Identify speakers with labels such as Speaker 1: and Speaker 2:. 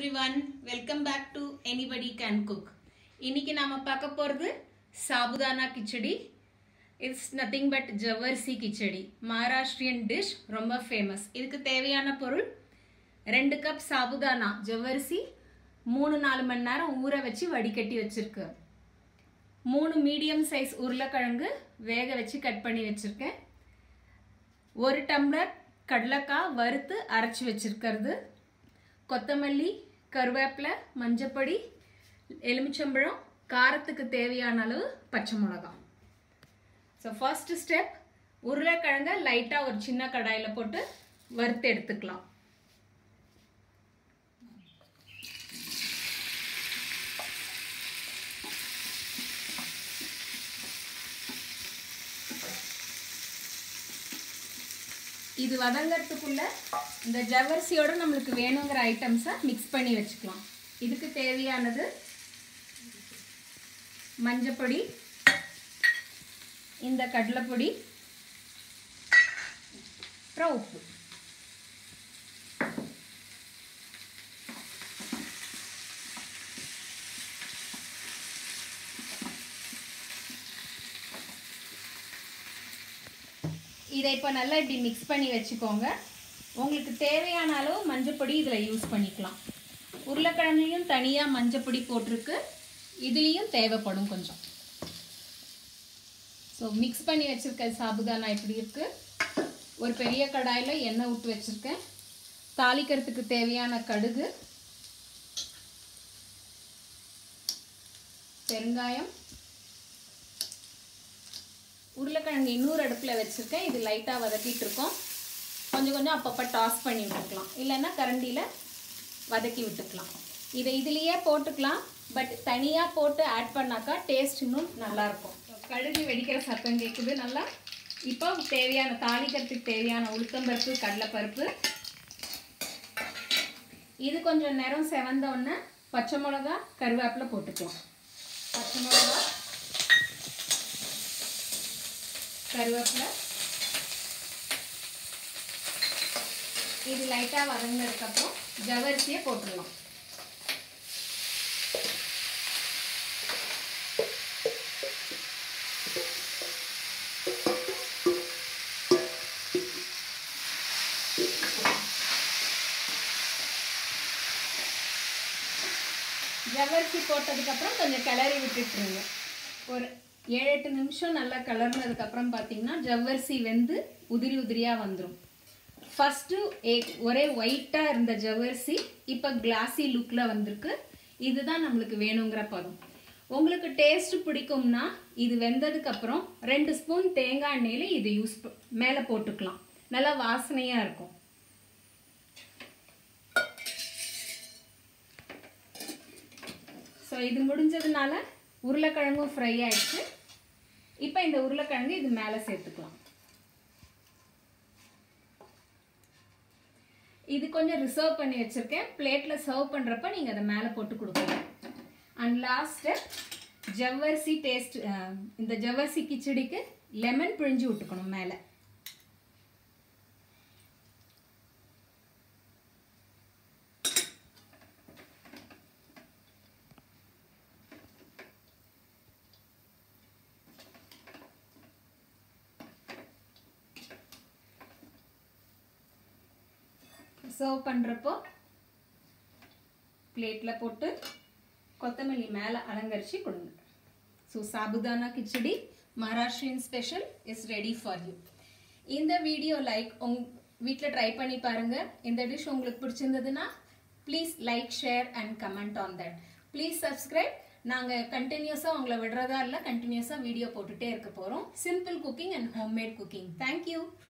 Speaker 1: everyone welcome back to anybody can cook இன்னைக்கு நாம பார்க்க போகிறது sabudana khichdi it's nothing but ஜவ்வரிசி கிச்சடி மகாராஷ்டிரியன் டிஷ் ரொம்ப ஃபேமஸ் இதுக்கு தேவையான பொருள் ரெண்டு கப் சாபுதானா ஜவ்வரிசி மூணு நாலு மணி நேரம் ஊற வச்சு வடிகட்டி வச்சிருக்கு மூணு மீடியம் சைஸ் உருளைக்கிழங்கு வேக வச்சு கட் பண்ணி வச்சிருக்கேன் ஒரு டம்ளர் கடலைக்காய் வறுத்து அரைச்சி வச்சிருக்கிறது கொத்தமல்லி கருவேப்பிலை மஞ்சப்பொடி எலுமிச்சம்பழம் காரத்துக்கு தேவையான அளவு பச்சை மிளகாய் ஸோ ஃபர்ஸ்ட் ஸ்டெப் உருளைக்கிழங்க லைட்டாக ஒரு சின்ன கடாயில் போட்டு வறுத்து எடுத்துக்கலாம் இது வதங்கிறதுக்குள்ள இந்த ஜவ்வரிசியோட நம்மளுக்கு வேணுங்கிற ஐட்டம்ஸை மிக்ஸ் பண்ணி வச்சுக்கலாம் இதுக்கு தேவையானது மஞ்சப்பொடி இந்த கடலைப்பொடி அப்புறம் உப்பு இதை இப்போ நல்லா இப்படி மிக்ஸ் பண்ணி வச்சுக்கோங்க உங்களுக்கு தேவையான அளவு மஞ்சப்பொடி இதில் யூஸ் பண்ணிக்கலாம் உருளைக்கிழங்குலையும் தனியாக மஞ்சப்பொடி போட்டிருக்கு இதுலேயும் தேவைப்படும் கொஞ்சம் ஸோ மிக்ஸ் பண்ணி வச்சுருக்க சாபுதானா இப்படி இருக்குது ஒரு பெரிய கடாயில் எண்ணெய் விட்டு வச்சுருக்கேன் தாளிக்கிறதுக்கு தேவையான கடுகு பெருங்காயம் உருளைக்கிழங்கு இன்னொரு அடுப்பில் வச்சுருக்கேன் இது லைட்டாக வதக்கிட்டு இருக்கோம் கொஞ்சம் கொஞ்சம் அப்பப்போ டாஸ் பண்ணி விட்டுக்கலாம் இல்லைன்னா கரண்டியில் வதக்கி விட்டுக்கலாம் இதை இதுலேயே போட்டுக்கலாம் பட் தனியாக போட்டு ஆட் பண்ணாக்கா டேஸ்ட் இன்னும் நல்லாயிருக்கும் கடுகு வெடிக்கிற சத்தம் கேட்குது நல்லா இப்போ தேவையான தாளிக்கிறதுக்கு தேவையான உளுத்தம்பருப்பு கடலைப்பருப்பு இது கொஞ்சம் நேரம் செவந்த உடனே பச்சை மிளகா கருவேப்பிலை போட்டுக்கலாம் பச்சை மிளகா கருவேப்பிலை இது லைட்டாக வதங்கினதுக்கப்புறம் ஜவரிசியை போட்டுடலாம் ஜவரிசி போட்டதுக்கப்புறம் கொஞ்சம் கிளறி விட்டுட்டுருங்க ஒரு ஏழு எட்டு நிமிஷம் நல்லா கலர்னதுக்கப்புறம் பார்த்தீங்கன்னா ஜவ்வரிசி வெந்து உதிரி உதிரியாக வந்துடும் ஃபஸ்ட்டு ஏ ஒரே ஒயிட்டாக இருந்த ஜவ்வரிசி இப்போ கிளாஸி லுக்கில் வந்திருக்கு இதுதான் நம்மளுக்கு வேணுங்கிற பதம் உங்களுக்கு டேஸ்ட் பிடிக்கும்னா இது வெந்ததுக்கப்புறம் ரெண்டு ஸ்பூன் தேங்காய் எண்ணெயில் இது யூஸ் மேலே போட்டுக்கலாம் நல்லா வாசனையாக இருக்கும் ஸோ இது முடிஞ்சதுனால உருளைக்கிழங்கும் ஃப்ரை ஆயிடுச்சு இப்போ இந்த உருளைக்கிழங்கு இது மேலே சேர்த்துக்கலாம் இது கொஞ்சம் ரிசர்வ் பண்ணி வச்சுருக்கேன் பிளேட்டில் சர்வ் பண்ணுறப்ப நீங்கள் அதை மேலே போட்டு கொடுக்கலாம் அண்ட் லாஸ்ட்டு ஜவ்வரிசி டேஸ்ட் இந்த ஜவ்வரிசி கிச்சடிக்கு லெமன் பிழிஞ்சு விட்டுக்கணும் மேலே சர்வ் பண்ணுறப்போ பிளேட்டில் போட்டு கொத்தமல்லி மேலே அலங்கரித்து கொடுங்க so sabudana khichdi Maharashtrian special is ready for you இந்த வீடியோ லைக் உங் வீட்டில் ட்ரை பண்ணி பாருங்கள் இந்த டிஷ் உங்களுக்கு பிடிச்சிருந்ததுன்னா please like share and comment on that please subscribe நாங்கள் கண்டினியூஸாக உங்களை விடுறதா இல்லை கண்டினியூஸாக வீடியோ போட்டுகிட்டே இருக்க போகிறோம் simple cooking and homemade cooking thank you